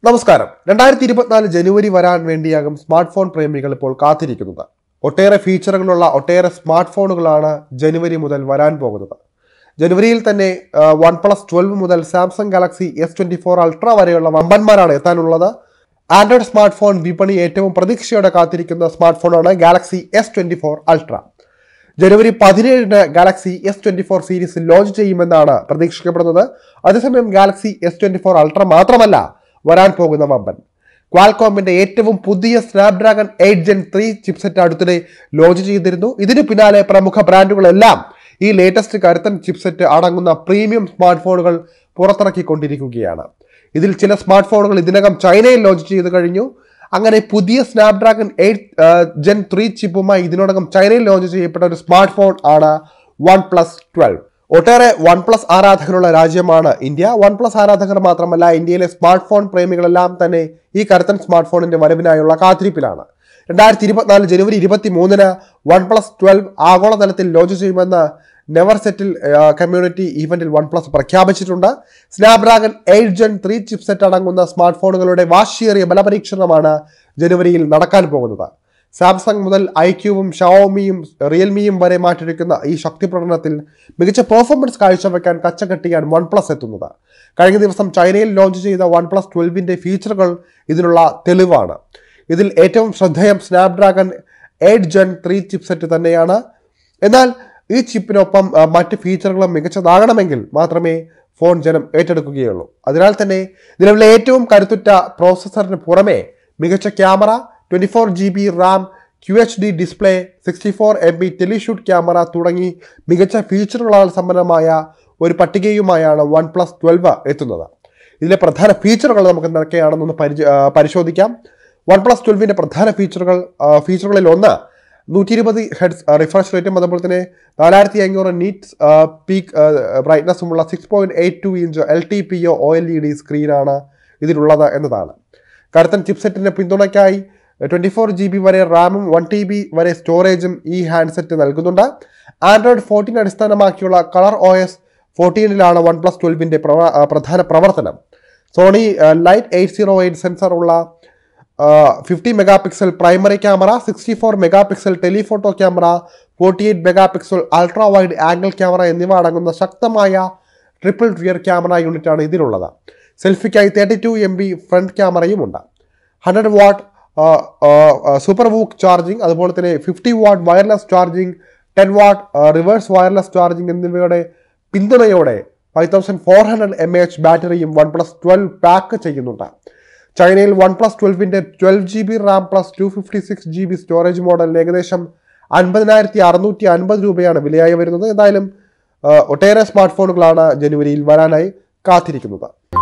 നമസ്കാരം രണ്ടായിരത്തി ഇരുപത്തിനാല് ജനുവരി വരാൻ വേണ്ടിയാകും സ്മാർട്ട് ഫോൺ പ്രേമികൾ ഇപ്പോൾ കാത്തിരിക്കുന്നത് ഒട്ടേറെ ഫീച്ചറുകളുള്ള ഒട്ടേറെ സ്മാർട്ട് ഫോണുകളാണ് ജനുവരി മുതൽ വരാൻ പോകുന്നത് ജനുവരിയിൽ തന്നെ വൺ പ്ലസ് ട്വൽവ് മുതൽ Samsung Galaxy S twenty four ultra വരെയുള്ള വമ്പന്മാരാണ് എത്താനുള്ളത് ആൻഡ്രോയിഡ് സ്മാർട്ട് ഫോൺ വിപണി ഏറ്റവും പ്രതീക്ഷയോടെ കാത്തിരിക്കുന്ന സ്മാർട്ട് ഫോണാണ് Galaxy S twenty four ultra ജനുവരി പതിനേഴിന് Galaxy S twenty four series launch ചെയ്യുമെന്നാണ് പ്രതീക്ഷിക്കപ്പെടുന്നത് അതേസമയം Galaxy S twenty four ultra മാത്രമല്ല വരാൻ പോകുന്ന വമ്പൻ ക്വാൽകോമിന്റെ ഏറ്റവും പുതിയ Snapdragon eight gen three chipset അടുത്തിടെ ലോഞ്ച് ചെയ്തിരുന്നു ഇതിന് പിന്നാലെ പ്രമുഖ ബ്രാൻഡുകളെല്ലാം ഈ ലേറ്റസ്റ്റ് കരുത്തൻ ചിപ്സെറ്റ് അടങ്ങുന്ന പ്രീമിയം സ്മാർട്ട് ഫോണുകൾ പുറത്തിറക്കിക്കൊണ്ടിരിക്കുകയാണ് ഇതിൽ ചില സ്മാർട്ട് ഫോണുകൾ ഇതിനകം ചൈനയിൽ ലോഞ്ച് ചെയ്ത് കഴിഞ്ഞു അങ്ങനെ പുതിയ സ്നാപ്ഡ്രാഗൺ എയ്റ്റ് ജെൻ ത്രീ ചിപ്പുമായി ഇതിനോടകം ചൈനയിൽ ലോഞ്ച് ചെയ്യപ്പെട്ട ഒരു സ്മാർട്ട് ഫോൺ ആണ് വൺ പ്ലസ് ട്വൽവ് ഒട്ടേറെ വൺ പ്ലസ് ആരാധകരുള്ള രാജ്യമാണ് ഇന്ത്യ വൺ പ്ലസ് ആരാധകർ മാത്രമല്ല ഇന്ത്യയിലെ സ്മാർട്ട് ഫോൺ പ്രേമികളെല്ലാം തന്നെ ഈ കരുത്തൻ സ്മാർട്ട് ഫോണിന്റെ വരവിനായുള്ള കാത്തിരിപ്പിലാണ് രണ്ടായിരത്തി ഇരുപത്തിനാല് ജനുവരി ഇരുപത്തി മൂന്നിന് വൺ പ്ലസ് ട്വൽവ് ആഗോളതലത്തിൽ ലോഞ്ച് ചെയ്യുമെന്ന് നെവർ സെറ്റിൽ കമ്മ്യൂണിറ്റി ഈവന്റിൽ വൺ പ്ലസ് പ്രഖ്യാപിച്ചിട്ടുണ്ട് Snapdragon eight gen three chipset അടങ്ങുന്ന സ്മാർട്ട് ഫോണുകളുടെ വാശിയേറിയ ബലപരീക്ഷണമാണ് ജനുവരിയിൽ നടക്കാൻ പോകുന്നത് സാംസങ് മുതൽ ഐക്യുവും ഷവോമിയും റിയൽമിയും വരെ മാറ്റിരിക്കുന്ന ഈ ശക്തി പ്രകടനത്തിൽ മികച്ച പെർഫോമൻസ് കാഴ്ചവെക്കാൻ കച്ചകെട്ടിയാണ് വൺ പ്ലസ് എത്തുന്നത് കഴിഞ്ഞ ദിവസം ചൈനയിൽ ലോഞ്ച് ചെയ്ത വൺ പ്ലസ് ട്വൽവിൻ്റെ ഫീച്ചറുകൾ ഇതിനുള്ള തെളിവാണ് ഇതിൽ ഏറ്റവും ശ്രദ്ധേയം Snapdragon eight gen three chipset തന്നെയാണ് എന്നാൽ ഈ ചിപ്പിനൊപ്പം ആ, മറ്റ് ഫീച്ചറുകളും മികച്ചതാകണമെങ്കിൽ മാത്രമേ ഫോൺ ജനം ഏറ്റെടുക്കുകയുള്ളൂ അതിനാൽ തന്നെ നിലവിലെ ഏറ്റവും കരുത്തുറ്റ പ്രോസസ്സറിന് പുറമെ മികച്ച camera twenty four G B RAM Q H D display sixty four M B ടെലിഷൂട്ട് ക്യാമറ തുടങ്ങി മികച്ച ഫീച്ചറുകളാൽ സമ്പന്നമായ ഒരു പട്ടികയുമായാണ് വൺ പ്ലസ് ട്വൽവ് എത്തുന്നത് ഇതിലെ പ്രധാന ഫീച്ചറുകൾ നമുക്ക് എന്തൊക്കെയാണെന്നൊന്ന് പരിച ആ, പരിശോധിക്കാം വൺ പ്ലസ് ട്വൽവിൻ്റെ പ്രധാന ഫീച്ചറുകൾ ആ, ഫീച്ചറുകളിൽ ഒന്ന് നൂറ്റി ഇരുപത് ഹെഡ്സ് റിഫ്രഷ് റേറ്റും അതുപോലെ തന്നെ നാലായിരത്തി അഞ്ഞൂറ് നീറ്റ് പീക്ക് ബ്രൈറ്റ്നസ്സുമുള്ള six point eight two inch L T P O O L E D സ്ക്രീനാണ് ഇതിലുള്ളത് എന്നതാണ് കരുത്തൻ ചിപ്സെറ്റിൻ്റെ പിന്തുണയ്ക്കായി ട്വൻറ്റി ഫോർ ജി ബി വരെ റാമും വൺ ടി ബി വരെ സ്റ്റോറേജും ഈ ഹാൻഡ്സെറ്റ് നൽകുന്നുണ്ട് ആൻഡ്രോയിഡ് ഫോർട്ടീൻ അടിസ്ഥാനമാക്കിയുള്ള കളർ ഒ എസ് ഫോർട്ടീനിലാണ് വൺ പ്ലസ് ട്വൽവിൻ്റെ പ്രധാന പ്രവർത്തനം Sony light eight zero eight sensor ഉള്ള fifty mega pixel primary camera sixty four mega pixel telephoto camera forty eight mega pixel ultra wide angle camera എന്നിവ അടങ്ങുന്ന ശക്തമായ triple rear camera യൂണിറ്റാണ് ഇതിലുള്ളത് സെൽഫിക്കായി thirty two M B front ക്യാമറയുമുണ്ട് hundred watt super VOOC charging അതുപോലെ തന്നെ fifty watt wireless charging ten what reverse wireless charging എന്നിവയുടെ പിന്തുണയോടെ five thousand four hundred M H ബാറ്ററിയും വൺ പ്ലസ് ട്വൽവ് പാക്ക് ചെയ്യുന്നുണ്ട് ചൈനയിൽ വൺ പ്ലസ് ട്വൽവിൻ്റെ twelve G B RAM plus two fifty six G B storage മോഡലിന് ഏകദേശം അൻപതിനായിരത്തി അറുന്നൂറ്റി അൻപത് രൂപയാണ് വിലയായി വരുന്നത് എന്തായാലും ആ, ഒട്ടേറെ സ്മാർട്ട് ഫോണുകളാണ് ജനുവരിയിൽ വരാനായി കാത്തിരിക്കുന്നത്